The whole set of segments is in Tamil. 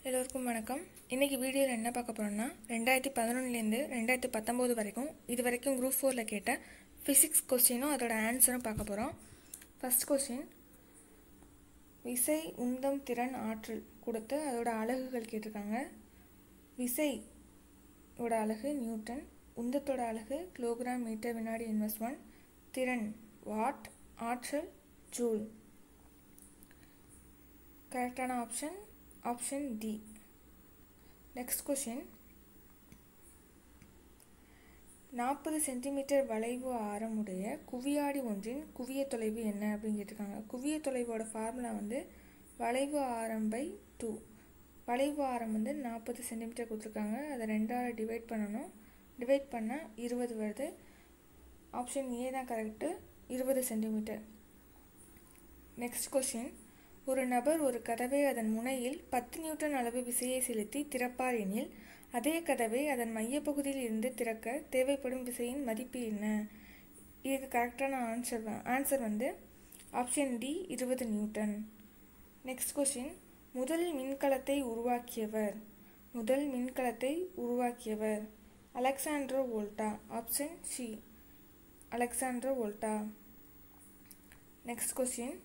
எல்லோருக்கும் வணக்கம் இன்றைக்கி வீடியோவில் என்ன பார்க்க போகிறோம்னா ரெண்டாயிரத்தி பதினொன்றுலேருந்து ரெண்டாயிரத்தி பத்தொம்போது வரைக்கும் இது வரைக்கும் குரூப் ஃபோரில் கேட்ட ஃபிசிக்ஸ் கொஸ்டினும் அதோட ஆன்சரும் பார்க்க போகிறோம் ஃபஸ்ட் கொஸ்டின் விசை உந்தம் திறன் ஆற்றல் கொடுத்து அதோட அலகுகள் கேட்டிருக்காங்க விசை ஓட அலகு நியூட்டன் உந்தத்தோட அலகு கிலோகிராம் மீட்டர் வினாடி இன்வெஸ்ட் ஒன் திறன் வாட் ஆற்றல் ஜூல் கரெக்டான option option D next question நாற்பது சென்டிமீட்டர் வளைவு ஆரமுடைய குவியாடி ஒன்றின் குவிய தொலைவு என்ன அப்படின்னு கேட்டிருக்காங்க குவிய தொலைவோட ஃபார்முலா வந்து வளைவு ஆரம் பை டூ வளைவு ஆரம் வந்து நாற்பது சென்டிமீட்டர் கொடுத்துருக்காங்க அதை ரெண்டால் டிவைட் பண்ணணும் டிவைட் பண்ணால் இருபது வருது ஆப்ஷன் ஏ தான் கரெக்டு இருபது சென்டிமீட்டர் நெக்ஸ்ட் கொஷின் ஒரு நபர் ஒரு கதவை அதன் முனையில் பத்து நியூட்டன் அளவு விசையை செலுத்தி திறப்பார் எனில் அதே கதவை அதன் மையப்பகுதியில் இருந்து திறக்க தேவைப்படும் விசையின் மதிப்பு என்ன இதுக்கு கரெக்டான ஆன்சர் ஆன்சர் வந்து ஆப்ஷன் டி இருபது நியூட்டன் நெக்ஸ்ட் கொஷின் முதல் மின்கலத்தை உருவாக்கியவர் முதல் மின்கலத்தை உருவாக்கியவர் Alessandro Volta option C Alessandro Volta next question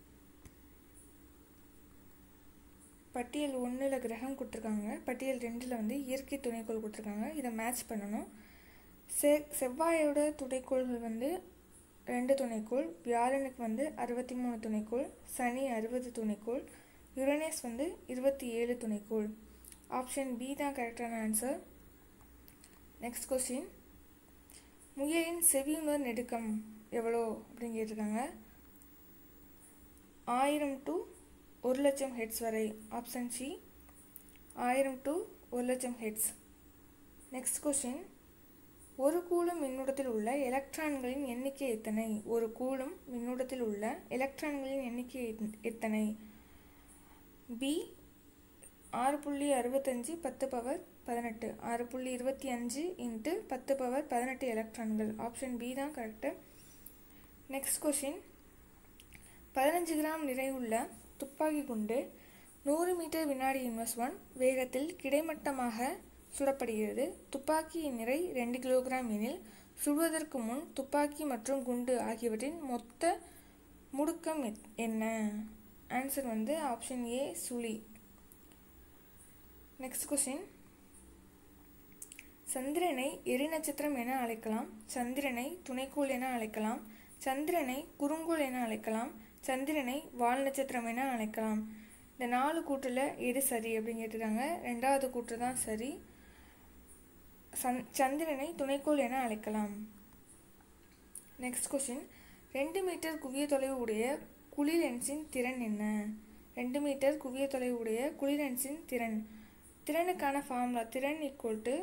பட்டியல் ஒன்றில் கிரகம் கொடுத்துருக்காங்க பட்டியல் ரெண்டில் வந்து இயற்கை துணைக்கோள் கொடுத்துருக்காங்க இதை மேட்ச் பண்ணணும் செ செவ்வாயோட துணைக்கோள்கள் வந்து ரெண்டு துணைக்கோள் வியாழனுக்கு வந்து அறுபத்தி மூணு துணைக்கோள் சனி அறுபது துணைக்கோள் யுரேனஸ் வந்து இருபத்தி ஏழு துணைக்கோள் ஆப்ஷன் பி தான் கரெக்டான ஆன்சர் நெக்ஸ்ட் கொஸ்டின் முயலின் செவியுணர் நெடுக்கம் எவ்வளோ அப்படின்னு கேட்டிருக்காங்க ஆயிரம் டு ஒரு லட்சம் ஹெட்ஸ் வரை ஆப்ஷன் சி ஆயிரம் டு ஒரு லட்சம் ஹெட்ஸ் நெக்ஸ்ட் கொஸ்டின் ஒரு கூலும் மின்னூட்டத்தில் உள்ள எலக்ட்ரான்களின் எண்ணிக்கை எத்தனை ஒரு கூலும் மின்னூட்டத்தில் உள்ள எலக்ட்ரான்களின் எண்ணிக்கை எத்தனை பி ஆறு புள்ளி அறுபத்தஞ்சு பத்து பவர் பதினெட்டு ஆறு புள்ளி இருபத்தி அஞ்சு இன்ட்டு பத்து பவர் பதினெட்டு எலக்ட்ரான்கள் ஆப்ஷன் பி தான் கரெக்டு நெக்ஸ்ட் கொஷின் பதினஞ்சு கிராம் நிறையுள்ள துப்பாக்கி குண்டு நூறு மீட்டர் வினாடி இன்வெஸ்ட் ஒன் வேகத்தில் கிடைமட்டமாக சுடப்படுகிறது துப்பாக்கியின் நிறை ரெண்டு கிலோகிராம் எனில் சுடுவதற்கு முன் துப்பாக்கி மற்றும் குண்டு ஆகியவற்றின் மொத்த முடுக்கம் என்ன ஆன்சர் வந்து ஆப்ஷன் ஏ சுழி நெக்ஸ்ட் கொஸ்டின் சந்திரனை எரி நட்சத்திரம் என அழைக்கலாம் சந்திரனை துணைக்கோள் என அழைக்கலாம் சந்திரனை குறுங்கோள் என அழைக்கலாம் சந்திரனை வால் நட்சத்திரம் என அழைக்கலாம் இந்த நாலு கூற்றில் எது சரி அப்படின்னு கேட்டிருக்காங்க ரெண்டாவது கூற்று தான் சரி சந் சந்திரனை துணைக்கோள் என அழைக்கலாம் நெக்ஸ்ட் கொஸ்டின் ரெண்டு மீட்டர் குவிய தொலைவு உடைய குழி லென்ஸின் திறன் என்ன ரெண்டு மீட்டர் குவிய தொலைவு உடைய குழி லென்ஸின் திறன் திறனுக்கான ஃபார்முலா திறன் ஈக்குவல் டு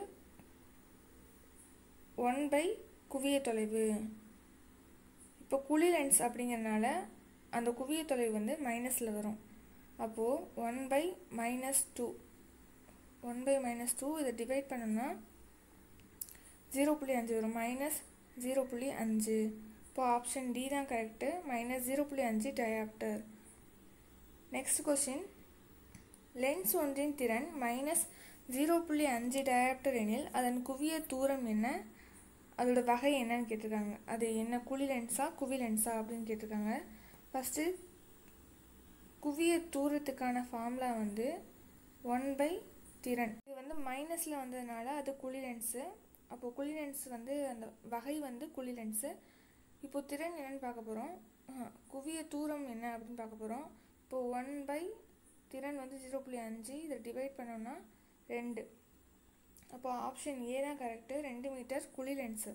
ஒன் பை குவிய தொலைவு இப்போ குழி லென்ஸ் அப்படிங்கிறனால அந்த குவிய தொலைவு வந்து மைனஸில் வரும் அப்போது one by minus two one by minus two இதை டிவைட் பண்ணோம்னா ஜீரோ புள்ளி அஞ்சு வரும் மைனஸ் ஜீரோ புள்ளி அஞ்சு இப்போ ஆப்ஷன் டி தான் கரெக்டு மைனஸ் ஜீரோ புள்ளி அஞ்சு டயாப்டர் நெக்ஸ்ட் கொஸ்டின் லென்ஸ் ஒன்றின் திறன் மைனஸ் ஜீரோ புள்ளி அஞ்சு டயாப்டர் எனில் அதன் குவிய தூரம் என்ன அதோட வகை என்னன்னு கேட்டிருக்காங்க அது என்ன குழி லென்ஸா குவி லென்ஸா அப்படின்னு கேட்டிருக்காங்க ஃபஸ்ட்டு குவிய தூரத்துக்கான ஃபார்முலா வந்து ஒன் பை திறன் இது வந்து மைனஸில் வந்ததுனால அது குழி லென்ஸு அப்போது குழி லென்ஸ் வந்து அந்த வகை வந்து குழி லென்ஸு இப்போது திறன் என்னென்னு பார்க்க போகிறோம் குவிய தூரம் என்ன அப்படின்னு பார்க்க போகிறோம் இப்போது ஒன் பை திறன் வந்து ஜீரோ புள்ளி அஞ்சு இதை டிவைட் பண்ணோம்னா ரெண்டு அப்போ ஆப்ஷன் ஏ தான் கரெக்டு ரெண்டு மீட்டர் குழி லென்ஸு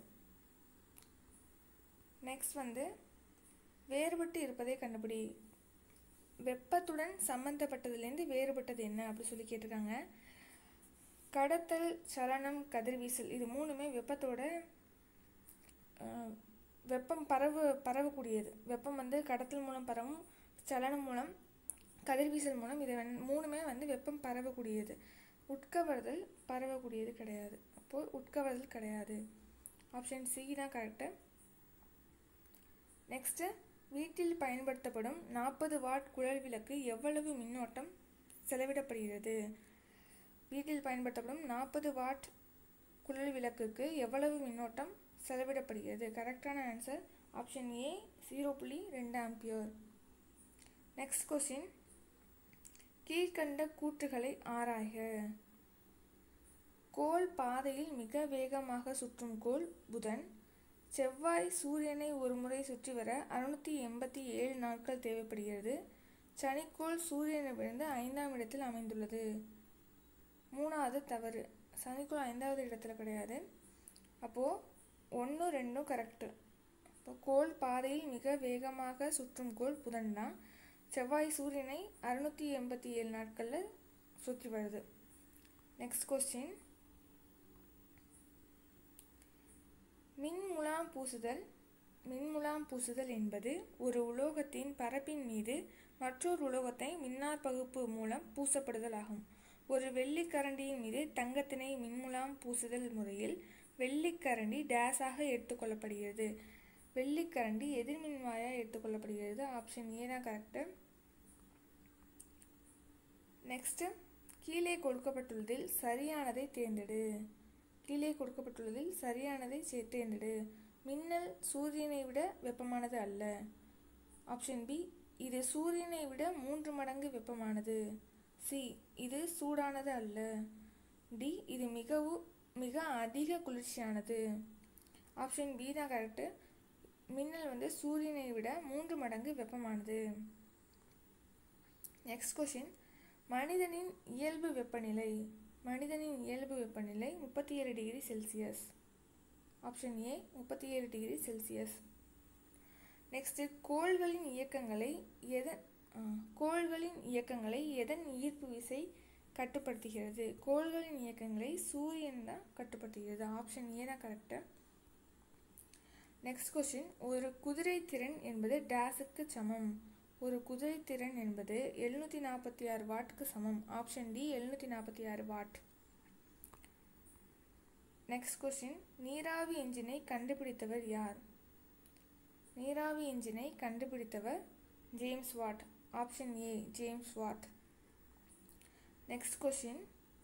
நெக்ஸ்ட் வந்து வேறுபட்டு இருப்பதை கண்டுபிடி வெப்பத்துடன் சம்மந்தப்பட்டதுலேருந்து வேறுபட்டது என்ன அப்படி சொல்லி கேட்டிருக்காங்க கடத்தல் சலனம் கதிர்வீசல் இது மூணுமே வெப்பத்தோட வெப்பம் பரவு பரவக்கூடியது வெப்பம் வந்து கடத்தல் மூலம் பரவும் சலனம் மூலம் கதிர்வீசல் மூலம் இதை மூணுமே வந்து வெப்பம் பரவக்கூடியது உட்கவர்தல் பரவக்கூடியது கிடையாது அப்போது உட்கவர்தல் கிடையாது ஆப்ஷன் சி தான் கரெக்டு நெக்ஸ்ட்டு வீட்டில் பயன்படுத்தப்படும் நாற்பது வாட் குழல் விளக்கு எவ்வளவு மின்னோட்டம் செலவிடப்படுகிறது வீட்டில் பயன்படுத்தப்படும் நாற்பது வாட் குழல் விளக்குக்கு எவ்வளவு மின்னோட்டம் செலவிடப்படுகிறது கரெக்டான ஆன்சர் ஆப்ஷன் ஏ ஜீரோ புள்ளி ரெண்டு ஆம்பியர் நெக்ஸ்ட் கொஸ்டின் கீழ்கண்ட கூற்றுகளை ஆராய்க கோள் பாதையில் மிக வேகமாக சுற்றும் கோள் புதன் செவ்வாய் சூரியனை ஒருமுறை சுற்றி வர அறுநூற்றி எண்பத்தி ஏழு நாட்கள் தேவைப்படுகிறது சனிக்கோள் சூரியனை விழுந்து ஐந்தாம் இடத்தில் அமைந்துள்ளது மூணாவது தவறு சனிக்கோள் ஐந்தாவது இடத்துல கிடையாது அப்போது ஒன்று ரெண்டும் கரெக்டு இப்போ கோள் பாதையில் மிக வேகமாக சுற்றும் கோள் புதன் தான் செவ்வாய் சூரியனை அறுநூற்றி எண்பத்தி ஏழு நாட்களில் சுற்றி வருது நெக்ஸ்ட் கொஸ்டின் மின்முலாம் பூசுதல் மின்முலாம் பூசுதல் என்பது ஒரு உலோகத்தின் பரப்பின் மீது மற்றொரு உலோகத்தை மின்னார் பகுப்பு மூலம் பூசப்படுதல் ஆகும் ஒரு வெள்ளிக்கரண்டியின் மீது தங்கத்தினை மின்முலாம் பூசுதல் முறையில் வெள்ளிக்கரண்டி டேஸாக எடுத்துக்கொள்ளப்படுகிறது வெள்ளிக்கரண்டி எதிர்மின்வாயாக எடுத்துக்கொள்ளப்படுகிறது ஆப்ஷன் ஏ தான் கரெக்டு நெக்ஸ்ட்டு கீழே கொடுக்கப்பட்டுள்ளதில் சரியானதை தேர்ந்தெடு கீழே கொடுக்கப்பட்டுள்ளதில் சரியானதை தேர்ந்தெடு மின்னல் சூரியனை விட வெப்பமானது அல்ல ஆப்ஷன் பி இது சூரியனை விட மூன்று மடங்கு வெப்பமானது சி இது சூடானது அல்ல டி இது மிகவும் மிக அதிக குளிர்ச்சியானது ஆப்ஷன் பி தான் கரெக்டு மின்னல் வந்து சூரியனை விட மூன்று மடங்கு வெப்பமானது நெக்ஸ்ட் கொஷின் மனிதனின் இயல்பு வெப்பநிலை மனிதனின் இயல்பு வெப்பநிலை முப்பத்தி ஏழு டிகிரி செல்சியஸ் ஆப்ஷன் ஏ முப்பத்தி ஏழு டிகிரி செல்சியஸ் நெக்ஸ்ட்டு கோள்களின் இயக்கங்களை எதன் கோள்களின் இயக்கங்களை எதன் ஈர்ப்பு விசை கட்டுப்படுத்துகிறது கோள்களின் இயக்கங்களை சூரியன் தான் கட்டுப்படுத்துகிறது ஆப்ஷன் ஏ தான் கரெக்டு நெக்ஸ்ட் கொஸ்டின் ஒரு குதிரை திறன் என்பது டேஸுக்கு சமம் ஒரு குதிரை திறன் என்பது எழுநூற்றி நாற்பத்தி ஆறு வாட்டுக்கு சமம் ஆப்ஷன் டி எழுநூற்றி நாற்பத்தி ஆறு வாட் நெக்ஸ்ட் கொஸ்டின் நீராவி என்ஜினை கண்டுபிடித்தவர் யார் நீராவி என்ஜினை கண்டுபிடித்தவர் James Watt option A James Watt next question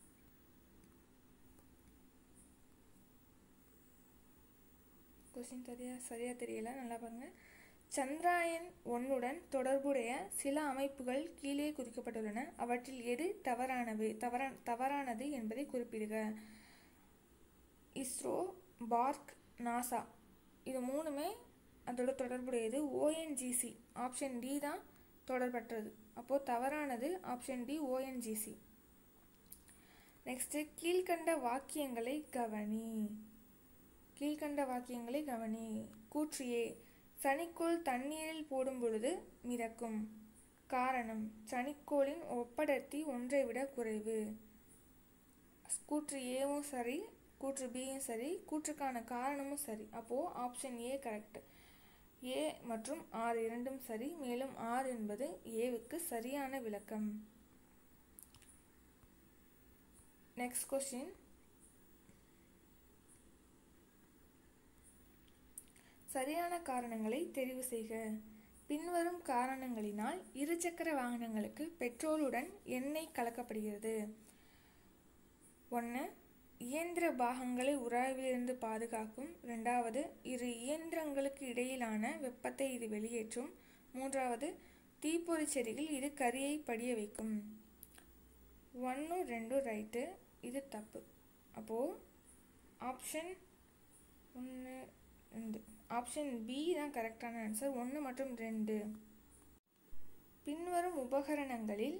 question சரியா சரியாக தெரியல நல்லா பாருங்க சந்திராயன் ஒன்னுடன் தொடர்புடைய சில அமைப்புகள் கீழே குறிக்கப்பட்டுள்ளன அவற்றில் எது தவறானவை தவறா தவறானது என்பதை குறிப்பிடுக இஸ்ரோ பார்க் நாசா இது மூணுமே அதோட தொடர்புடையது ஓஎன்ஜிசி ஆப்ஷன் டி தான் தொடர்பற்றது அப்போது தவறானது ஆப்ஷன் டி ஓஎன்ஜிசி நெக்ஸ்ட்டு கீழ்கண்ட வாக்கியங்களை கவனி கீழ்கண்ட வாக்கியங்களை கவனி கூற்றியே சனிக்கோள் தண்ணீரில் போடும் பொழுது மிதக்கும் காரணம் சனிக்கோளின் ஒப்படர்த்தி ஒன்றை விட குறைவு கூற்று ஏவும் சரி கூற்று பியும் சரி கூற்றுக்கான காரணமும் சரி அப்போது ஆப்ஷன் ஏ கரெக்ட் ஏ மற்றும் ஆர் இரண்டும் சரி மேலும் ஆர் என்பது ஏவுக்கு சரியான விளக்கம் நெக்ஸ்ட் கொஸ்டின் சரியான காரணங்களை தெரிவு செய்க பின்வரும் காரணங்களினால் இருசக்கர வாகனங்களுக்கு பெட்ரோலுடன் எண்ணெய் கலக்கப்படுகிறது ஒன்று இயந்திர பாகங்களை உராய்விலிருந்து பாதுகாக்கும் ரெண்டாவது இரு இயந்திரங்களுக்கு இடையிலான வெப்பத்தை இது வெளியேற்றும் மூன்றாவது தீப்பொறி செடியில் இது கரியை படிய வைக்கும் ஒன்று ரெண்டு ரைட்டு இது தப்பு அப்போது ஆப்ஷன் ஒன்று ரெண்டு ஆப்ஷன் பி தான் கரெக்டான ஆன்சர் ஒன்று மற்றும் ரெண்டு பின்வரும் உபகரணங்களில்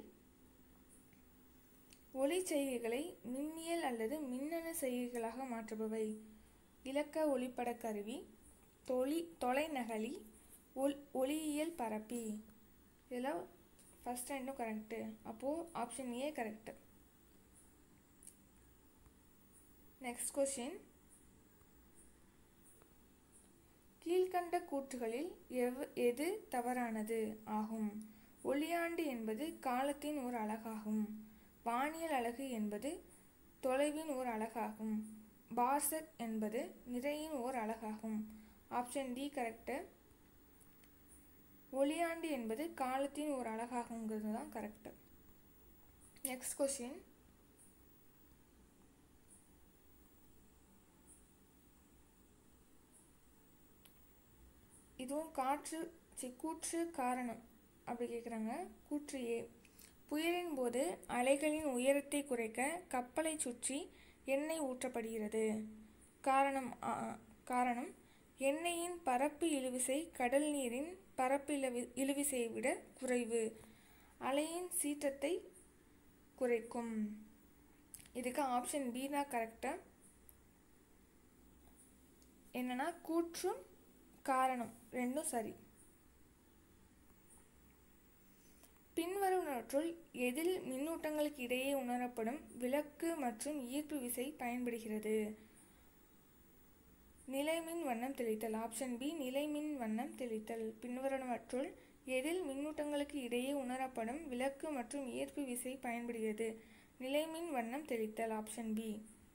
ஒளி செய்கைகளை மின்னியல் அல்லது மின்னணு செய்கைகளாக மாற்றுபவை இலக்க ஒளிப்பட கருவி தொலி தொலைநகலி ஒல் ஒளியியல் பரப்பி இதில் ஃபஸ்ட் ரெண்டும் கரெக்டு அப்போது option A correct next question கீழ்கண்ட கூற்றுகளில் எவ் எது தவறானது ஆகும் ஒளியாண்டு என்பது காலத்தின் ஒரு அழகாகும் வானியல் அலகு என்பது தொலைவின் ஓர் அலகாகும் பார்சக் என்பது நிறையின் ஓர் அலகாகும் ஆப்ஷன் டி கரெக்டு ஒளியாண்டு என்பது காலத்தின் ஒரு அழகாகுங்கிறது தான் கரெக்டு நெக்ஸ்ட் கொஷின் இதுவும் காற்று சி கூற்று காரணம் அப்படி கேட்குறாங்க கூற்று ஏ புயலின் போது அலைகளின் உயரத்தை குறைக்க கப்பலை சுற்றி எண்ணெய் ஊற்றப்படுகிறது காரணம் ஆ, காரணம் எண்ணெயின் பரப்பு இழுவிசை கடல் நீரின் பரப்பு இழுவி இழுவிசையை விட குறைவு அலையின் சீற்றத்தை குறைக்கும் இதுக்கு ஆப்ஷன் பி தான் கரெக்டாக என்னன்னா கூற்றும் காரணம் ரெண்டும் சரி பின்வருவனவற்றுள் எதில் மின்னூட்டங்களுக்கு இடையே உணரப்படும் விளக்கு மற்றும் ஈர்ப்பு விசை பயன்படுகிறது நிலைமின் வண்ணம் தெளித்தல் ஆப்ஷன் பி நிலைமின் வண்ணம் தெளித்தல் பின்வருவனவற்றுள் எதில் மின்னூட்டங்களுக்கு இடையே உணரப்படும் விளக்கு மற்றும் ஈர்ப்பு விசை பயன்படுகிறது நிலைமின் வண்ணம் தெளித்தல் ஆப்ஷன் பி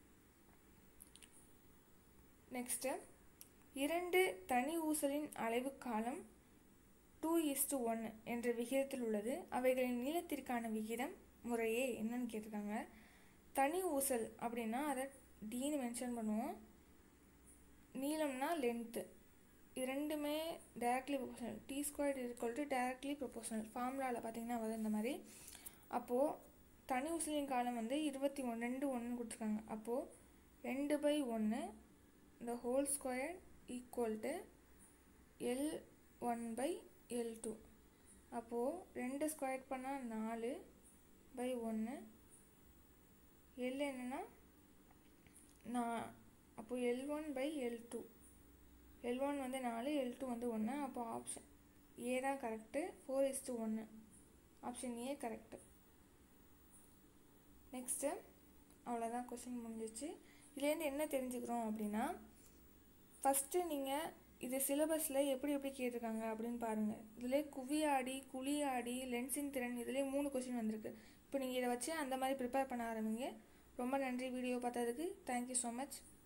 நெக்ஸ்ட்டு இரண்டு தனி ஊசலின் அலைவு காலம் டூ இஸ்டு ஒன் என்ற விகிதத்தில் உள்ளது அவைகளின் நீளத்திற்கான விகிதம் முறையே என்னன்னு கேட்டிருக்காங்க தனி ஊசல் அப்படின்னா அதை டீன்னு மென்ஷன் பண்ணுவோம் நீளம்னா லென்த்து இது ரெண்டுமே directly proportional T square equal to directly proportional ஃபார்முலாவில் பார்த்தீங்கன்னா வருது இந்த மாதிரி அப்போது தனி ஊசலின் காலம் வந்து இருபத்தி ஒன்று ரெண்டு ஒன்று கொடுத்துருக்காங்க அப்போது ரெண்டு பை ஒன்று இந்த whole square equal to L one by L two அப்போது ரெண்டு ஸ்கொயர் பண்ணால் நாலு பை ஒன்று எல் என்னன்னா நான் அப்போது L one by L two L one வந்து நாலு எல் டூ வந்து ஒன்று அப்போ ஆப்ஷன் ஏ தான் கரெக்டு ஃபோர் இஸ் டூ ஒன்று ஆப்ஷன் ஏ கரெக்டு நெக்ஸ்ட்டு அவ்வளோதான் கொஷின் முடிஞ்சிச்சு இதுலேருந்து என்ன தெரிஞ்சுக்கிறோம் அப்படின்னா ஃபஸ்ட்டு நீங்கள் இது சிலபஸில் எப்படி எப்படி கேட்டிருக்காங்க அப்படின்னு பாருங்கள் இதில் குவியாடி குழியாடி லென்ஸின் திறன் இதுலேயே மூணு கொஷின் வந்திருக்கு இப்போ நீங்கள் இதை வச்சு அந்த மாதிரி ப்ரிப்பேர் பண்ண ஆரம்பிங்க ரொம்ப நன்றி வீடியோ பார்த்ததுக்கு தேங்க்யூ ஸோ மச்